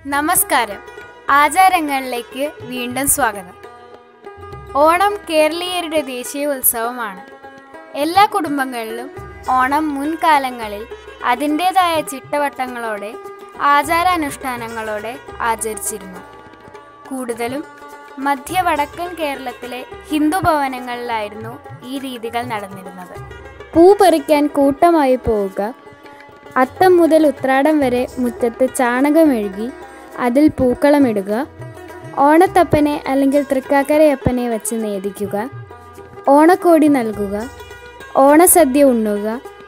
നമസ്കാരം ആചാരങ്ങളിലേക്ക് വീണ്ടും സ്വാഗതം ഓണം കേരളീയരുടെ ദേശീയ ഉത്സവമാണ് എല്ലാ കുടുംബങ്ങളിലും ഓണം മുൻകാലങ്ങളിൽ അതിൻ്റേതായ ചിട്ടവട്ടങ്ങളോടെ ആചാരാനുഷ്ഠാനങ്ങളോടെ ആചരിച്ചിരുന്നു കൂടുതലും മധ്യ വടക്കൻ കേരളത്തിലെ ഹിന്ദു ഭവനങ്ങളിലായിരുന്നു ഈ രീതികൾ നടന്നിരുന്നത് പൂ പറിക്കാൻ കൂട്ടമായി പോവുക അത്തം മുതൽ ഉത്രാടം വരെ മുറ്റത്ത് ചാണകമെഴുകി അതിൽ പൂക്കളമിടുക ഓണത്തപ്പനെ അല്ലെങ്കിൽ തൃക്കാക്കരയപ്പനെ വച്ച് നേദിക്കുക ഓണക്കോടി നൽകുക ഓണസദ്യ ഉണ്ണുക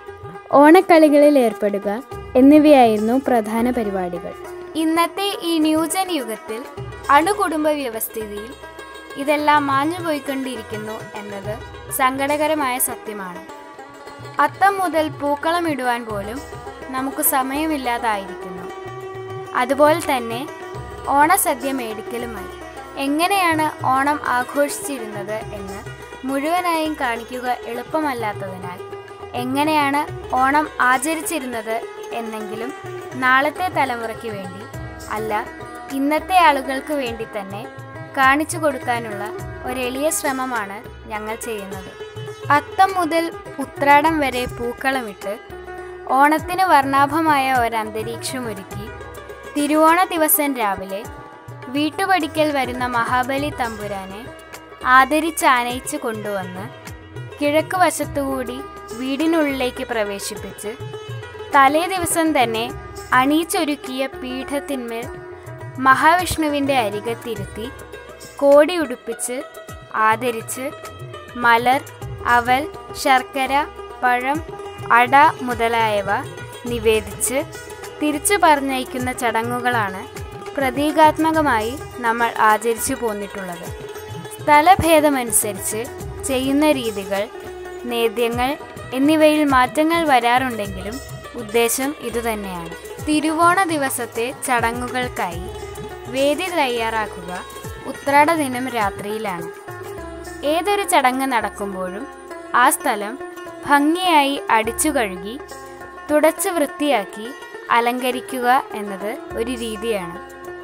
ഓണക്കളികളിൽ ഏർപ്പെടുക എന്നിവയായിരുന്നു പ്രധാന പരിപാടികൾ ഇന്നത്തെ ഈ ന്യൂജൻ യുഗത്തിൽ അണുകുടുംബ വ്യവസ്ഥിതിയിൽ ഇതെല്ലാം മാഞ്ഞുപോയിക്കൊണ്ടിരിക്കുന്നു എന്നത് സങ്കടകരമായ സത്യമാണ് അത്തം മുതൽ പൂക്കളം ഇടുവാൻ പോലും നമുക്ക് സമയമില്ലാതായിരിക്കുന്നു അതുപോലെ തന്നെ ഓണസദ്യ മേടിക്കലുമായി എങ്ങനെയാണ് ഓണം ആഘോഷിച്ചിരുന്നത് എന്ന് മുഴുവനായും കാണിക്കുക എളുപ്പമല്ലാത്തതിനാൽ എങ്ങനെയാണ് ഓണം ആചരിച്ചിരുന്നത് എന്നെങ്കിലും നാളത്തെ തലമുറയ്ക്ക് വേണ്ടി അല്ല ഇന്നത്തെ ആളുകൾക്ക് വേണ്ടി തന്നെ കാണിച്ചു കൊടുക്കാനുള്ള ഒരെളിയ ശ്രമമാണ് ഞങ്ങൾ ചെയ്യുന്നത് അത്തം മുതൽ ഉത്രാടം വരെ പൂക്കളമിട്ട് ഓണത്തിന് വർണ്ണാഭമായ ഒരന്തരീക്ഷം ഒരുക്കി തിരുവോണ ദിവസം രാവിലെ വീട്ടുപടിക്കൽ വരുന്ന മഹാബലി തമ്പുരാനെ ആദരിച്ചാനയിച്ച് കൊണ്ടുവന്ന് കിഴക്ക് വശത്തുകൂടി വീടിനുള്ളിലേക്ക് പ്രവേശിപ്പിച്ച് തലേ ദിവസം തന്നെ അണിയിച്ചൊരുക്കിയ പീഠത്തിന്മേൽ മഹാവിഷ്ണുവിൻ്റെ അരികത്തിരുത്തി കോടി ഉടുപ്പിച്ച് ആദരിച്ച് മലർ അവൽ ശർക്കര പഴം അട മുതലായവ നിവേദിച്ച് തിരിച്ചു പറഞ്ഞയക്കുന്ന ചടങ്ങുകളാണ് പ്രതീകാത്മകമായി നമ്മൾ ആചരിച്ചു പോന്നിട്ടുള്ളത് സ്ഥലഭേദമനുസരിച്ച് ചെയ്യുന്ന രീതികൾ നേദ്യങ്ങൾ എന്നിവയിൽ മാറ്റങ്ങൾ വരാറുണ്ടെങ്കിലും ഉദ്ദേശം ഇതുതന്നെയാണ് തിരുവോണ ദിവസത്തെ ചടങ്ങുകൾക്കായി വേദി തയ്യാറാക്കുക ഉത്രാട ദിനം രാത്രിയിലാണ് ഏതൊരു ചടങ്ങ് നടക്കുമ്പോഴും ആ സ്ഥലം ഭംഗിയായി അടിച്ചു കഴുകി തുടച്ച് വൃത്തിയാക്കി അലങ്കരിക്കുക എന്നത് ഒരു രീതിയാണ്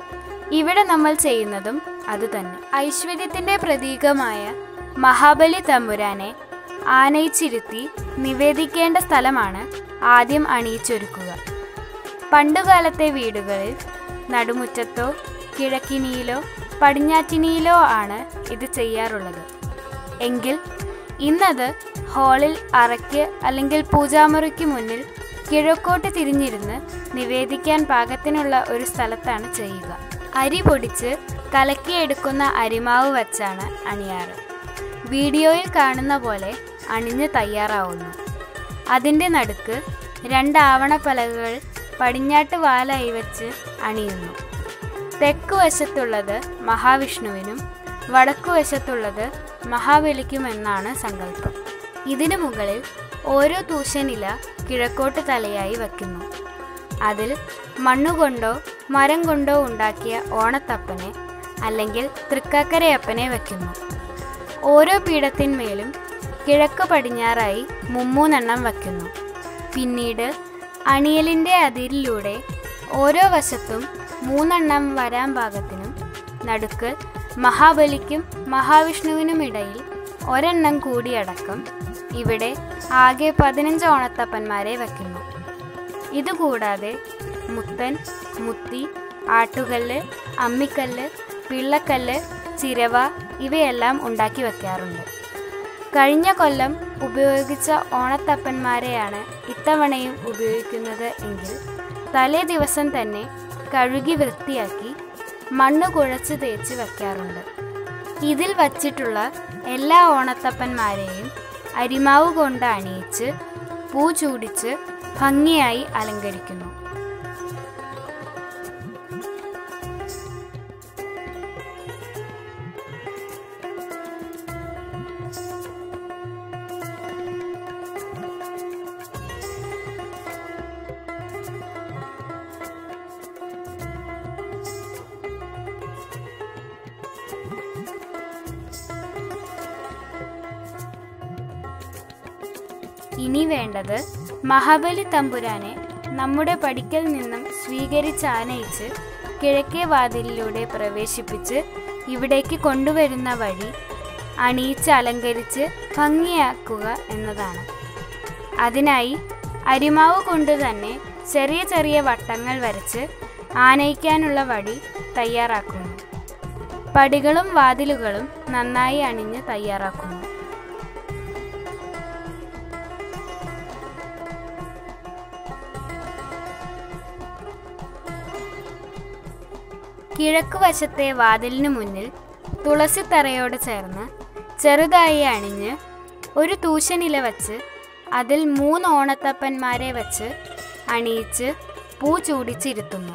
ഇവിടെ നമ്മൾ ചെയ്യുന്നതും അതുതന്നെ ഐശ്വര്യത്തിൻ്റെ പ്രതീകമായ മഹാബലി തമ്പുരാനെ ആനയിച്ചിരുത്തി നിവേദിക്കേണ്ട സ്ഥലമാണ് ആദ്യം അണിയിച്ചൊരുക്കുക പണ്ടുകാലത്തെ വീടുകളിൽ നടുമുറ്റത്തോ കിഴക്കിനിയിലോ പടിഞ്ഞാറ്റിനിയിലോ ആണ് ഇത് ചെയ്യാറുള്ളത് എങ്കിൽ ഇന്നത് ഹാളിൽ അറയ്ക്ക് അല്ലെങ്കിൽ പൂജാമുറിക്ക് മുന്നിൽ കിഴക്കോട്ട് തിരിഞ്ഞിരുന്ന് നിവേദിക്കാൻ പാകത്തിനുള്ള ഒരു സ്ഥലത്താണ് ചെയ്യുക അരി പൊടിച്ച് കലക്കിയെടുക്കുന്ന അരിമാവ് വച്ചാണ് അണിയാറ് വീഡിയോയിൽ കാണുന്ന പോലെ അണിഞ്ഞ് തയ്യാറാവുന്നു അതിൻ്റെ നടുക്ക് രണ്ട് ആവണപ്പലകകൾ പടിഞ്ഞാട്ട് വാലായി വെച്ച് അണിയുന്നു തെക്ക് വശത്തുള്ളത് മഹാവിഷ്ണുവിനും വടക്കുവശത്തുള്ളത് മഹാബലിക്കുമെന്നാണ് സങ്കല്പം ഇതിനു മുകളിൽ ഓരോ തൂശനില കിഴക്കോട്ട് തലയായി വയ്ക്കുന്നു അതിൽ മണ്ണുകൊണ്ടോ മരം കൊണ്ടോ ഉണ്ടാക്കിയ ഓണത്തപ്പനെ അല്ലെങ്കിൽ തൃക്കാക്കരയപ്പനെ വയ്ക്കുന്നു ഓരോ പീഠത്തിന്മേലും കിഴക്ക് പടിഞ്ഞാറായി മുമ്മൂന്നെണ്ണം വയ്ക്കുന്നു പിന്നീട് അണിയലിൻ്റെ അതിരിലൂടെ ഓരോ വശത്തും മൂന്നെണ്ണം വരാൻ പാകത്തിനും നടുക്ക് മഹാബലിക്കും മഹാവിഷ്ണുവിനുമിടയിൽ ഒരെണ്ണം കൂടിയടക്കം ഇവിടെ ആകെ പതിനഞ്ച് ഓണത്തപ്പന്മാരെ വയ്ക്കുന്നു ഇതുകൂടാതെ മുത്തൻ മുത്തി ആട്ടുകല്ല് അമ്മിക്കല്ല് പിള്ളക്കല്ല് ചിരവ ഇവയെല്ലാം ഉണ്ടാക്കി വയ്ക്കാറുണ്ട് കഴിഞ്ഞ കൊല്ലം ഉപയോഗിച്ച ഓണത്തപ്പന്മാരെയാണ് ഇത്തവണയും ഉപയോഗിക്കുന്നത് എങ്കിൽ തലേ ദിവസം തന്നെ കഴുകി വൃത്തിയാക്കി മണ്ണ് കുഴച്ച് തേച്ച് വയ്ക്കാറുണ്ട് ഇതിൽ വച്ചിട്ടുള്ള എല്ലാ ഓണത്തപ്പന്മാരെയും അരിമാവ് കൊണ്ട് അണിയിച്ച് പൂ ചൂടിച്ച് ഭംഗിയായി അലങ്കരിക്കുന്നു ഇനി വേണ്ടത് മഹാബലി തമ്പുരാനെ നമ്മുടെ പടിക്കൽ നിന്നും സ്വീകരിച്ച് ആനയിച്ച് കിഴക്കേ വാതിലിലൂടെ പ്രവേശിപ്പിച്ച് ഇവിടേക്ക് കൊണ്ടുവരുന്ന വഴി അണിയിച്ച് അലങ്കരിച്ച് ഭംഗിയാക്കുക എന്നതാണ് അതിനായി അരിമാവ് കൊണ്ട് തന്നെ ചെറിയ ചെറിയ വട്ടങ്ങൾ വരച്ച് ആനയിക്കാനുള്ള വഴി തയ്യാറാക്കുന്നു പടികളും വാതിലുകളും നന്നായി അണിഞ്ഞ് തയ്യാറാക്കുന്നു കിഴക്കുവശത്തെ വാതിലിനു മുന്നിൽ തുളസിത്തറയോട് ചേർന്ന് ചെറുതായി അണിഞ്ഞ് ഒരു തൂശനില വച്ച് അതിൽ മൂന്ന് ഓണത്തപ്പന്മാരെ വച്ച് അണിയിച്ച് പൂ ചൂടിച്ചിരുത്തുന്നു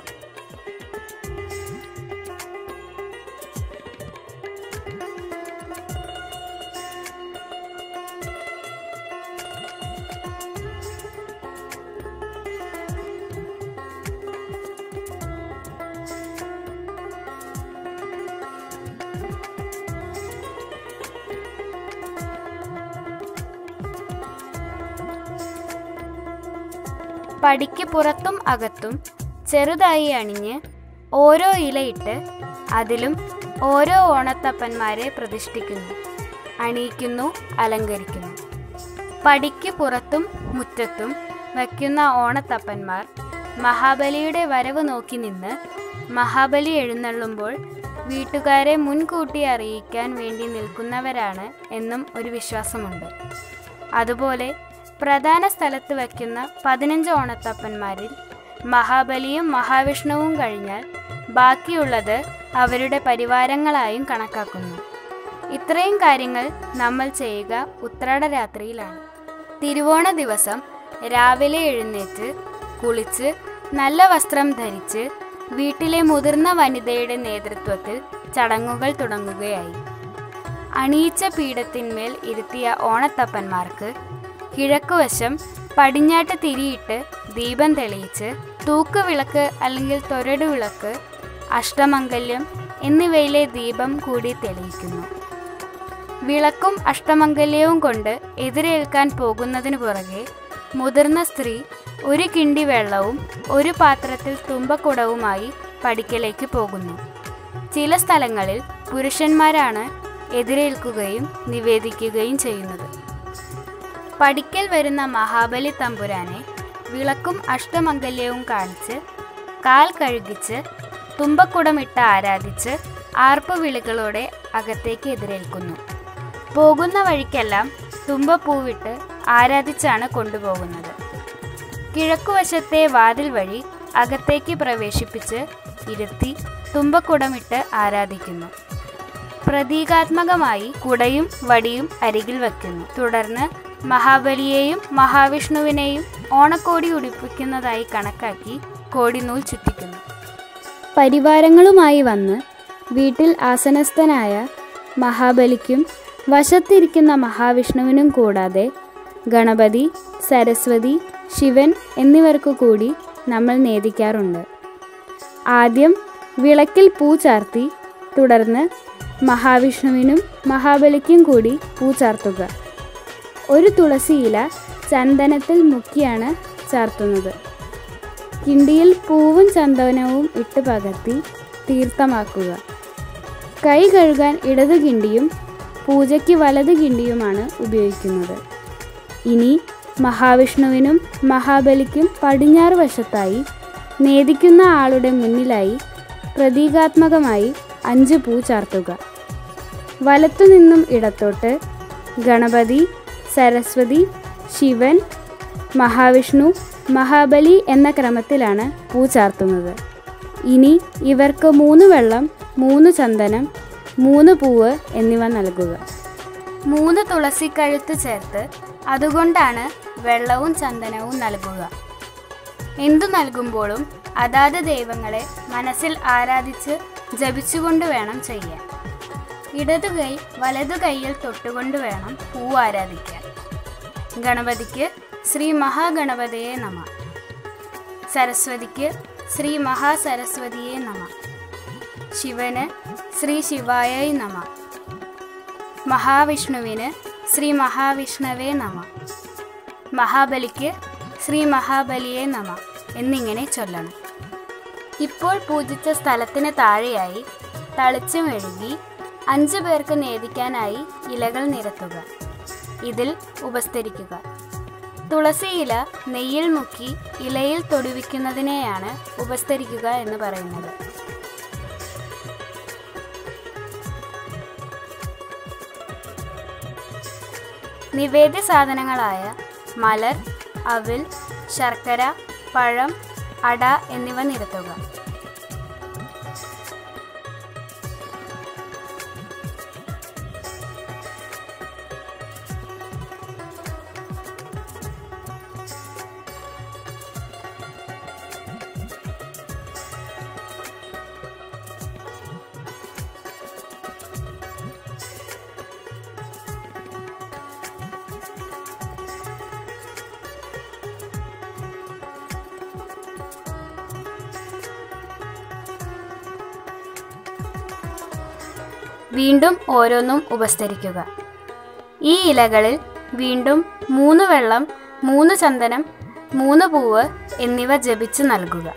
പടിക്ക് പുറത്തും അകത്തും ചെറുതായി അണിഞ്ഞ് ഓരോ ഇലയിട്ട് അതിലും ഓരോ ഓണത്തപ്പന്മാരെ പ്രതിഷ്ഠിക്കുന്നു അണിയിക്കുന്നു അലങ്കരിക്കുന്നു പടിക്ക് പുറത്തും മുറ്റത്തും വയ്ക്കുന്ന ഓണത്തപ്പന്മാർ മഹാബലിയുടെ വരവ് നോക്കി നിന്ന് മഹാബലി എഴുന്നള്ളുമ്പോൾ വീട്ടുകാരെ മുൻകൂട്ടി അറിയിക്കാൻ വേണ്ടി നിൽക്കുന്നവരാണ് എന്നും ഒരു വിശ്വാസമുണ്ട് അതുപോലെ പ്രധാന സ്ഥലത്ത് വയ്ക്കുന്ന പതിനഞ്ച് ഓണത്തപ്പന്മാരിൽ മഹാബലിയും മഹാവിഷ്ണുവും കഴിഞ്ഞാൽ ബാക്കിയുള്ളത് അവരുടെ പരിവാരങ്ങളായും കണക്കാക്കുന്നു ഇത്രയും കാര്യങ്ങൾ നമ്മൾ ചെയ്യുക ഉത്രാട രാത്രിയിലാണ് തിരുവോണ ദിവസം രാവിലെ എഴുന്നേറ്റ് കുളിച്ച് നല്ല വസ്ത്രം ധരിച്ച് വീട്ടിലെ മുതിർന്ന വനിതയുടെ നേതൃത്വത്തിൽ ചടങ്ങുകൾ തുടങ്ങുകയായി അണിയിച്ച പീഠത്തിന്മേൽ ഇരുത്തിയ ഓണത്തപ്പന്മാർക്ക് കിഴക്കുവശം പടിഞ്ഞാട്ട് തിരിയിട്ട് ദീപം തെളിയിച്ച് തൂക്കുവിളക്ക് അല്ലെങ്കിൽ തൊരടു വിളക്ക് അഷ്ടമംഗല്യം എന്നിവയിലെ ദീപം കൂടി തെളിയിക്കുന്നു വിളക്കും അഷ്ടമംഗല്യവും കൊണ്ട് എതിരേൽക്കാൻ പോകുന്നതിനു പുറകെ മുതിർന്ന സ്ത്രീ ഒരു കിണ്ടി വെള്ളവും ഒരു പാത്രത്തിൽ തുമ്പക്കുടവുമായി പടിക്കലേക്ക് പോകുന്നു ചില സ്ഥലങ്ങളിൽ പുരുഷന്മാരാണ് എതിരേൽക്കുകയും നിവേദിക്കുകയും ചെയ്യുന്നത് പടിക്കൽ വരുന്ന മഹാബലി തമ്പുരാനെ വിളക്കും അഷ്ടമംഗല്യവും കാണിച്ച് കാൽ കഴുകിച്ച് തുമ്പക്കുടമിട്ട് ആരാധിച്ച് ആർപ്പുവിളികളോടെ അകത്തേക്ക് എതിരേൽക്കുന്നു പോകുന്ന വഴിക്കെല്ലാം തുമ്പപ്പൂവിട്ട് ആരാധിച്ചാണ് കൊണ്ടുപോകുന്നത് കിഴക്കുവശത്തെ വാതിൽ വഴി അകത്തേക്ക് പ്രവേശിപ്പിച്ച് ഇരുത്തി തുമ്പക്കുടമിട്ട് ആരാധിക്കുന്നു പ്രതീകാത്മകമായി കുടയും വടിയും അരികിൽ വയ്ക്കുന്നു തുടർന്ന് മഹാബലിയെയും മഹാവിഷ്ണുവിനെയും ഓണക്കോടി ഉടിപ്പിക്കുന്നതായി കണക്കാക്കി കോടിനൂൽ ചുറ്റിക്കുന്നു പരിവാരങ്ങളുമായി വന്ന് വീട്ടിൽ ആസനസ്ഥനായ മഹാബലിക്കും വശത്തിരിക്കുന്ന മഹാവിഷ്ണുവിനും കൂടാതെ ഗണപതി സരസ്വതി ശിവൻ എന്നിവർക്കു കൂടി നമ്മൾ നേദിക്കാറുണ്ട് ആദ്യം വിളക്കിൽ പൂ ചാർത്തി തുടർന്ന് മഹാവിഷ്ണുവിനും മഹാബലിക്കും കൂടി പൂ ചാർത്തുക ഒരു തുളസിയില ചന്ദനത്തിൽ മുക്കിയാണ് ചാർത്തുന്നത് കിണ്ടിയിൽ പൂവും ചന്ദനവും ഇട്ട് പകർത്തി തീർത്ഥമാക്കുക കൈ കഴുകാൻ ഇടതു കിണ്ടിയും പൂജയ്ക്ക് വലത് കിണ്ടിയുമാണ് ഉപയോഗിക്കുന്നത് ഇനി മഹാവിഷ്ണുവിനും മഹാബലിക്കും പടിഞ്ഞാറ് വശത്തായി നേദിക്കുന്ന ആളുടെ മുന്നിലായി പ്രതീകാത്മകമായി അഞ്ച് പൂ ചാർത്തുക വലത്തുനിന്നും ഇടത്തോട്ട് ഗണപതി സരസ്വതി ശിവൻ മഹാവിഷ്ണു മഹാബലി എന്ന ക്രമത്തിലാണ് പൂ ചാർത്തുന്നത് ഇനി ഇവർക്ക് മൂന്ന് വെള്ളം മൂന്ന് ചന്ദനം മൂന്ന് പൂവ് എന്നിവ നൽകുക മൂന്ന് തുളസിക്കഴുത്ത് ചേർത്ത് അതുകൊണ്ടാണ് വെള്ളവും ചന്ദനവും നൽകുക എന്തു നൽകുമ്പോഴും അതാത് ദൈവങ്ങളെ മനസ്സിൽ ആരാധിച്ച് ജപിച്ചുകൊണ്ട് വേണം ചെയ്യാൻ ഇടതു കൈ വലതു കൈയിൽ തൊട്ടുകൊണ്ട് വേണം പൂ ആരാധിക്കാൻ ഗണപതിക്ക് ശ്രീ മഹാഗണപതിയെ നമ സരസ്വതിക്ക് ശ്രീ മഹാസരസ്വതിയെ നമ ശിവന് ശ്രീ ശിവായ നമ മഹാവിഷ്ണുവിന് ശ്രീ മഹാവിഷ്ണവേ നമ മഹാബലിക്ക് ശ്രീ മഹാബലിയെ നമ എന്നിങ്ങനെ ചൊല്ലണം ഇപ്പോൾ പൂജിച്ച സ്ഥലത്തിന് താഴെയായി തളിച്ചു മെഴുകി അഞ്ചു പേർക്ക് നേദിക്കാനായി ഇലകൾ നിരത്തുക ഇതിൽ ഉപസ്തരിക്കുക തുളസി ഇല നെയ്യിൽ മുക്കി ഇലയിൽ തൊടുവിക്കുന്നതിനെയാണ് ഉപസ്തരിക്കുക എന്ന് പറയുന്നത് നിവേദ്യ സാധനങ്ങളായ മലർ അവിൽ ശർക്കര പഴം അട എന്നിവ നിരത്തുക വീണ്ടും ഓരോന്നും ഉപസ്തരിക്കുക ഈ ഇലകളിൽ വീണ്ടും മൂന്ന് വെള്ളം മൂന്ന് ചന്ദനം മൂന്ന് പൂവ് എന്നിവ ജപിച്ച് നൽകുക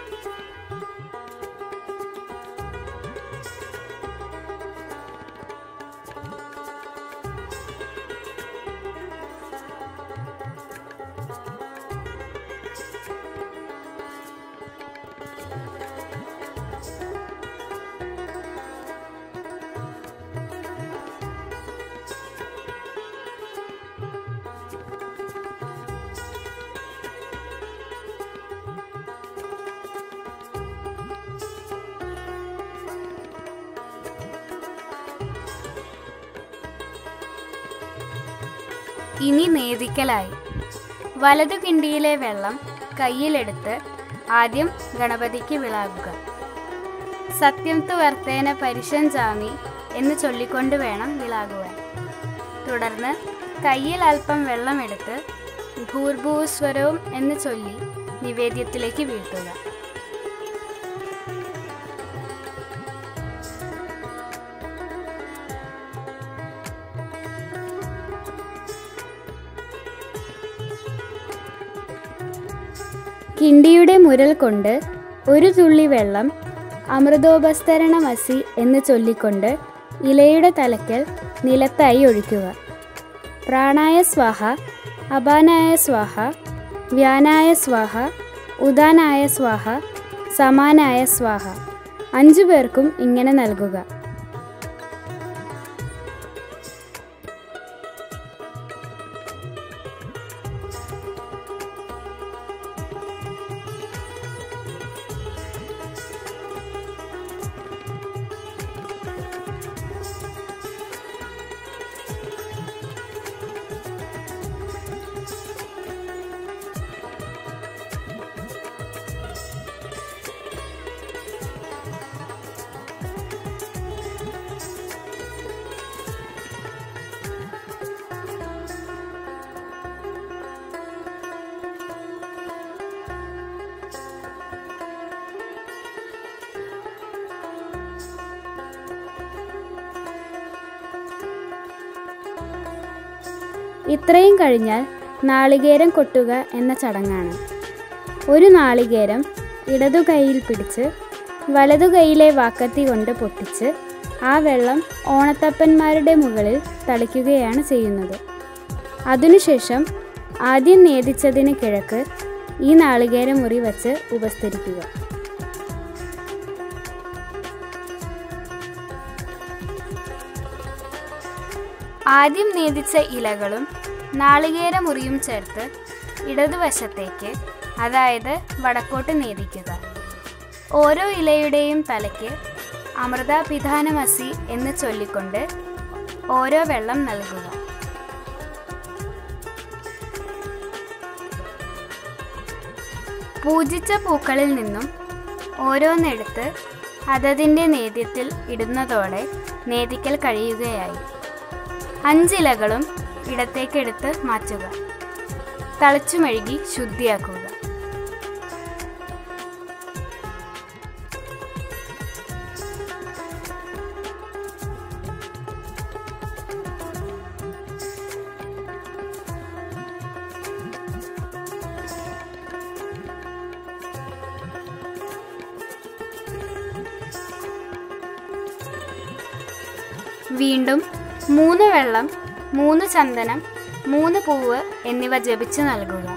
ഇനി നേദിക്കലായി വലതു കിണ്ടിയിലെ വെള്ളം കയ്യിലെടുത്ത് ആദ്യം ഗണപതിക്ക് വിളാകുക സത്യം തു വർത്തേന പരിശൻ ജാമി എന്ന് ചൊല്ലിക്കൊണ്ട് വേണം വിളാകുവാൻ തുടർന്ന് കയ്യിൽ അല്പം വെള്ളമെടുത്ത് ഭൂർഭൂസ്വരവും എന്ന് ചൊല്ലി നിവേദ്യത്തിലേക്ക് വീഴ്ത്തുക കിണ്ടിയുടെ മുരൽ കൊണ്ട് ഒരു തുള്ളി വെള്ളം അമൃതോപസ്തരണമസി എന്ന് ചൊല്ലിക്കൊണ്ട് ഇലയുടെ തലയ്ക്കൽ നിലത്തായി ഒഴിക്കുക പ്രാണായ സ്വാഹ അപാനായ സ്വാഹ വ്യാനായ സ്വാഹ ഉദാനായ സ്വാഹ സമാനായ സ്വാഹ അഞ്ചു പേർക്കും ഇങ്ങനെ നൽകുക ഇത്രയും കഴിഞ്ഞാൽ നാളികേരം കൊട്ടുക എന്ന ചടങ്ങാണ് ഒരു നാളികേരം ഇടതു കൈയിൽ പിടിച്ച് വലതു കൈയിലെ വാക്കത്തി കൊണ്ട് പൊട്ടിച്ച് ആ വെള്ളം ഓണത്തപ്പന്മാരുടെ മുകളിൽ തളിക്കുകയാണ് ചെയ്യുന്നത് അതിനുശേഷം ആദ്യം നേദിച്ചതിന് കിഴക്ക് ഈ നാളികേര മുറി വച്ച് ഉപസ്തരിക്കുക ആദ്യം നേദിച്ച ഇലകളും നാളികേര മുറിയും ചേർത്ത് ഇടതുവശത്തേക്ക് അതായത് വടക്കോട്ട് നേദിക്കുക ഓരോ ഇലയുടെയും തലയ്ക്ക് അമൃത പിധാനമസി എന്ന് ചൊല്ലിക്കൊണ്ട് ഓരോ വെള്ളം നൽകുക പൂജിച്ച പൂക്കളിൽ നിന്നും ഓരോന്നെടുത്ത് അതതിൻ്റെ നേദ്യത്തിൽ ഇടുന്നതോടെ നേദിക്കൽ കഴിയുകയായി അഞ്ചിലകളും ഇടത്തേക്കെടുത്ത് മാറ്റുക തളിച്ചു മെഴുകി ശുദ്ധിയാക്കുക വീണ്ടും മൂന്ന് വെള്ളം മൂന്ന് ചന്ദനം മൂന്ന് പൂവ് എന്നിവ ജപിച്ചു നൽകുക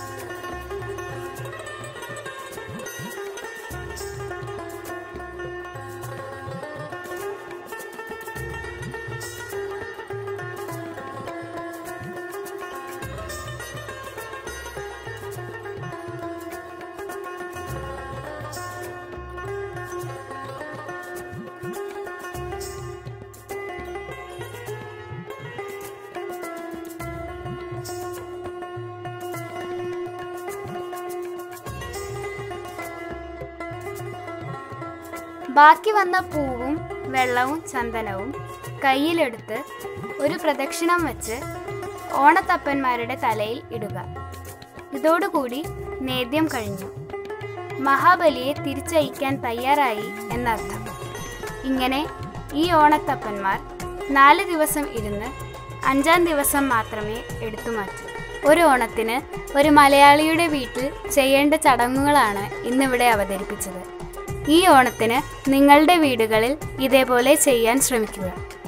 ബാക്കി വന്ന പൂവും വെള്ളവും ചന്ദനവും കയ്യിലെടുത്ത് ഒരു പ്രദക്ഷിണം വെച്ച് ഓണത്തപ്പന്മാരുടെ തലയിൽ ഇടുക ഇതോടുകൂടി നേദ്യം കഴിഞ്ഞു മഹാബലിയെ തിരിച്ചയക്കാൻ തയ്യാറായി എന്നർത്ഥം ഇങ്ങനെ ഈ ഓണത്തപ്പന്മാർ നാല് ദിവസം ഇരുന്ന് അഞ്ചാം ദിവസം മാത്രമേ എടുത്തു മാറ്റൂ ഒരു ഓണത്തിന് ഒരു മലയാളിയുടെ വീട്ടിൽ ചെയ്യേണ്ട ചടങ്ങുകളാണ് ഇന്നിവിടെ അവതരിപ്പിച്ചത് ഈ ഓണത്തിന് നിങ്ങളുടെ വീടുകളിൽ ഇതേപോലെ ചെയ്യാൻ ശ്രമിക്കുക